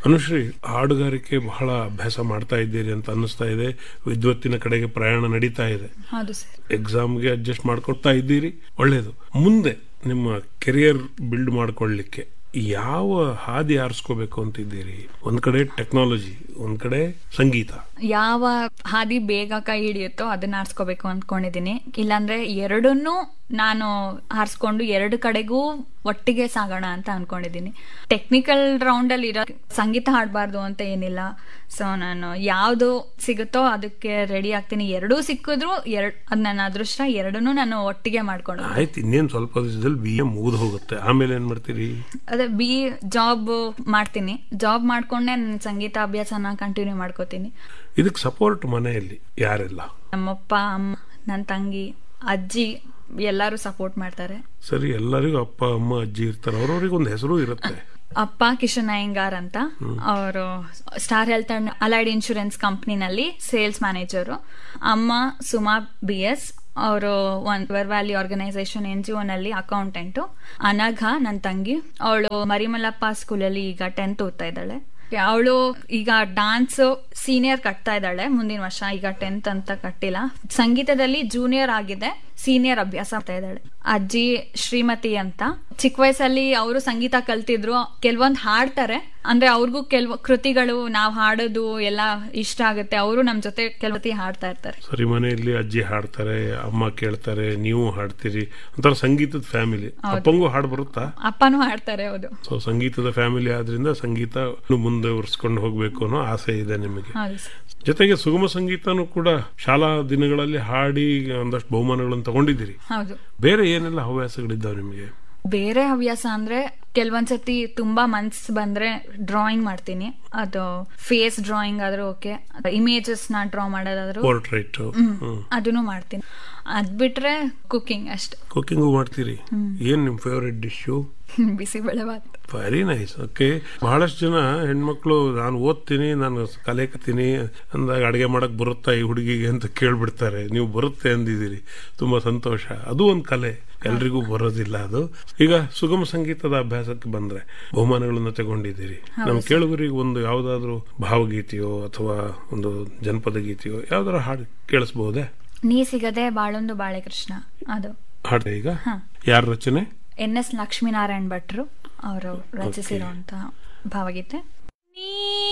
ಅನುಶ್ರೀ ಹಾಡುಗಾರಿಕೆ ಬಹಳ ಅಭ್ಯಾಸ ಮಾಡ್ತಾ ಇದ್ದೀರಿ ಅಂತ ಅನ್ನಿಸ್ತಾ ಇದೆ ವಿದ್ವತ್ತಿನ ಕಡೆಗೆ ಪ್ರಯಾಣ ನಡೀತಾ ಇದೆ ಹೌದು ಸರ್ ಎಕ್ಸಾಮ್ಗೆ ಅಡ್ಜಸ್ಟ್ ಮಾಡ್ಕೊಳ್ತಾ ಇದ್ದೀರಿ ಒಳ್ಳೇದು ಮುಂದೆ ನಿಮ್ಮ ಕೆರಿಯರ್ ಬಿಲ್ಡ್ ಮಾಡ್ಕೊಳ್ಳಿಕ್ಕೆ ಯಾವ ಹಾದಿ ಆರಿಸ್ಕೋಬೇಕು ಅಂತಿದ್ದೀರಿ ಒಂದ್ ಕಡೆ ಟೆಕ್ನಾಲಜಿ ಒಂದ್ ಕಡೆ ಸಂಗೀತ ಯಾವ ಹಾದಿ ಬೇಗ ಕೈ ಹಿಡಿಯುತ್ತೋ ಅದನ್ನ ಆರಿಸ್ಕೋಬೇಕು ಅಂದ್ಕೊಂಡಿದ್ದೀನಿ ಇಲ್ಲಾಂದ್ರೆ ಎರಡನ್ನೂ ನಾನು ಆರಿಸ್ಕೊಂಡು ಎರಡು ಕಡೆಗೂ ಒಟ್ಟಿಗೆ ಸಾಗೋಣ ಅಂತ ಅನ್ಕೊಂಡಿದ್ದೀನಿ ಟೆಕ್ನಿಕಲ್ ರೌಂಡ್ ಅಲ್ಲಿ ಇರೋ ಸಂಗೀತ ಹಾಡಬಾರ್ದು ಅಂತ ಏನಿಲ್ಲ ಸೊ ನಾನು ಯಾವ್ದು ಸಿಗುತ್ತೋ ಅದಕ್ಕೆ ರೆಡಿ ಆಗ್ತೀನಿ ಎರಡೂ ಸಿಕ್ಕಿದ್ರು ಎರಡ್ ಅದ್ ನನ್ನ ಅದೃಷ್ಟ ಎರಡನ್ನೂ ನಾನು ಒಟ್ಟಿಗೆ ಮಾಡ್ಕೊಂಡು ಆಯ್ತು ಇನ್ನೇನ್ ಸ್ವಲ್ಪ ದಿವಸದಲ್ಲಿ ಬಿ ಎ ಮುಗಿದು ಹೋಗುತ್ತೆ ಆಮೇಲೆ ಏನ್ ಮಾಡ್ತೀರಿ ಅದೇ ಬಿ ಜಾಬ್ ಮಾಡ್ತೀನಿ ಜಾಬ್ ಮಾಡ್ಕೊಂಡೆ ನನ್ನ ಸಂಗೀತ ಅಭ್ಯಾಸನ ಕಂಟಿನ್ಯೂ ಮಾಡ್ಕೋತೀನಿ ಇದಕ್ಕೆ ಸಪೋರ್ಟ್ ಮನೆಯಲ್ಲಿ ಯಾರೆಲ್ಲ ನಮ್ಮಪ್ಪ ಅಮ್ಮ ನನ್ನ ತಂಗಿ ಅಜ್ಜಿ ಎಲ್ಲರೂ ಸಪೋರ್ಟ್ ಮಾಡ್ತಾರೆ ಸರಿ ಎಲ್ಲರಿಗೂ ಅಪ್ಪ ಅಮ್ಮ ಅಜ್ಜಿ ಇರ್ತಾರೆ ಅವ್ರವ್ರಿಗೆ ಒಂದು ಹೆಸರು ಇರುತ್ತೆ ಅಪ್ಪ ಕಿಶನ್ ಅಯ್ಯಂಗಾರ್ ಅಂತ ಅವರು star health and allied insurance ಕಂಪ್ನಿನಲ್ಲಿ ಸೇಲ್ಸ್ ಮ್ಯಾನೇಜರು ಅಮ್ಮ ಸುಮಾ ಬಿ ಎಸ್ ಅವರು ಒಂದು ವೆರ್ ವ್ಯಾಲಿ ಆರ್ಗನೈಸೇಷನ್ ಎನ್ ಜಿ ನಲ್ಲಿ ಅಕೌಂಟೆಂಟು ಅನಘ ನನ್ನ ತಂಗಿ ಅವಳು ಮರಿಮಲ್ಲಪ್ಪ ಸ್ಕೂಲಲ್ಲಿ ಈಗ ಟೆಂತ್ ಓದ್ತಾ ಇದ್ದಾಳೆ ಅವಳು ಈಗ ಡಾನ್ಸ್ ಸೀನಿಯರ್ ಕಟ್ತಾ ಇದ್ದಾಳೆ ಮುಂದಿನ ವರ್ಷ ಈಗ ಟೆಂತ್ ಅಂತ ಕಟ್ಟಿಲ್ಲ ಸಂಗೀತದಲ್ಲಿ ಜೂನಿಯರ್ ಆಗಿದೆ ಸೀನಿಯರ್ ಅಭ್ಯಾಸ ಮಾಡ್ತಾ ಇದ್ದಾಳೆ ಅಜ್ಜಿ ಶ್ರೀಮತಿ ಅಂತ ಚಿಕ್ಕ ವಯಸ್ಸಲ್ಲಿ ಅವರು ಸಂಗೀತ ಕಲ್ತಿದ್ರು ಕೆಲವೊಂದು ಹಾಡ್ತಾರೆ ಅಂದ್ರೆ ಅವ್ರಿಗೂ ಕೆಲವು ಕೃತಿಗಳು ನಾವು ಹಾಡೋದು ಎಲ್ಲ ಇಷ್ಟ ಆಗುತ್ತೆ ಅವರು ನಮ್ ಜೊತೆ ಕೆಲವತಿ ಹಾಡ್ತಾ ಇರ್ತಾರೆ ಸರಿ ಮನೆಯಲ್ಲಿ ಅಜ್ಜಿ ಹಾಡ್ತಾರೆ ಅಮ್ಮ ಕೇಳ್ತಾರೆ ನೀವು ಹಾಡ್ತೀರಿ ಒಂಥರ ಸಂಗೀತದ ಫ್ಯಾಮಿಲಿ ಅಪ್ಪಂಗೂ ಹಾಡು ಬರುತ್ತಾ ಅಪ್ಪನೂ ಹಾಡ್ತಾರೆ ಹೌದು ಸೊ ಸಂಗೀತದ ಫ್ಯಾಮಿಲಿ ಆದ್ರಿಂದ ಸಂಗೀತ ಮುಂದೆ ಉರ್ಸ್ಕೊಂಡು ಹೋಗ್ಬೇಕು ಅನ್ನೋ ಆಸೆ ಇದೆ ನಿಮಗೆ ಹೌದು ಸರ್ ಜೊತೆಗೆ ಸುಗಮ ಸಂಗೀತನೂ ಕೂಡ ಶಾಲಾ ದಿನಗಳಲ್ಲಿ ಹಾಡಿ ಒಂದಷ್ಟು ಬಹುಮಾನಗಳನ್ನು ತಗೊಂಡಿದ್ದೀರಿ ಹೌದು ಬೇರೆ ಏನೆಲ್ಲ ಹವ್ಯಾಸಗಳಿದ್ದಾವೆ ನಿಮಗೆ ಬೇರೆ ಹವ್ಯಾಸ ಅಂದ್ರೆ ಕೆಲವೊಂದ್ಸತಿ ತುಂಬಾ ಮನ್ಸ್ ಬಂದ್ರೆ ಡ್ರಾಯಿಂಗ್ ಮಾಡ್ತೀನಿ ಅದು ಫೇಸ್ ಡ್ರಾಯಿಂಗ್ ಆದ್ರೂ ಓಕೆ ಇಮೇಜಸ್ ನ ಡ್ರಾ ಮಾಡೋದಾದ್ರೂ ಪೋರ್ಟ್ರೈಟ್ ಅದನ್ನು ಮಾಡ್ತೀನಿ ಅದ್ ಬಿಟ್ರೆ ಕುಕಿಂಗ್ ಅಷ್ಟೇ ಕುಕಿಂಗು ಮಾಡ್ತೀರಿ ಏನ್ ನಿಮ್ favourite dish bisibele bath very nice okay ಬಹಳಷ್ಟು ಜನ ಹೆಣ್ಮಕ್ಳು ನಾನು ಓದ್ತೀನಿ ನಾನು ಕಲೆ ಕತ್ತೀನಿ ಅಂದಾಗ ಅಡುಗೆ ಮಾಡಕ್ ಬರುತ್ತಾ ಈ ಹುಡುಗಿಗೆ ಅಂತ ಕೇಳ್ಬಿಡ್ತಾರೆ ನೀವು ಬರುತ್ತೆ ಅಂದಿದ್ದೀರಿ ತುಂಬಾ ಸಂತೋಷ ಅದು ಒಂದು ಕಲೆ ಎಲ್ರಿಗೂ ಬರೋದಿಲ್ಲ ಅದು ಈಗ ಸುಗಮ ಸಂಗೀತದ ಅಭ್ಯಾಸಕ್ಕೆ ಬಂದ್ರೆ ಬಹುಮಾನಗಳನ್ನು ತಗೊಂಡಿದ್ದೀರಿ ನಮ್ ಕೇಳುಗರಿಗೆ ಒಂದು ಯಾವ್ದಾದ್ರು ಭಾವಗೀತೆಯೋ ಅಥವಾ ಒಂದು ಜನಪದ ಗೀತೆಯೋ ಯಾವ್ದಾರ ಹಾಡು ಕೇಳಿಸ್ಬಹುದೇ ನೀ ಸಿಗದೆ ಬಾಳೊಂದು ಬಾಳೆಕೃಷ್ಣ ಅದು ಹಾಡು ಈಗ ಹಾ. ಯಾರ ರಚನೆ ಎನ್ ಎಸ್ ಲಕ್ಷ್ಮೀನಾರಾಯಣ್ ಭಟ್ರು ಅವರು ರಚಿಸಿರುವಂತಹ ಭಾವಗೀತೆ ನೀ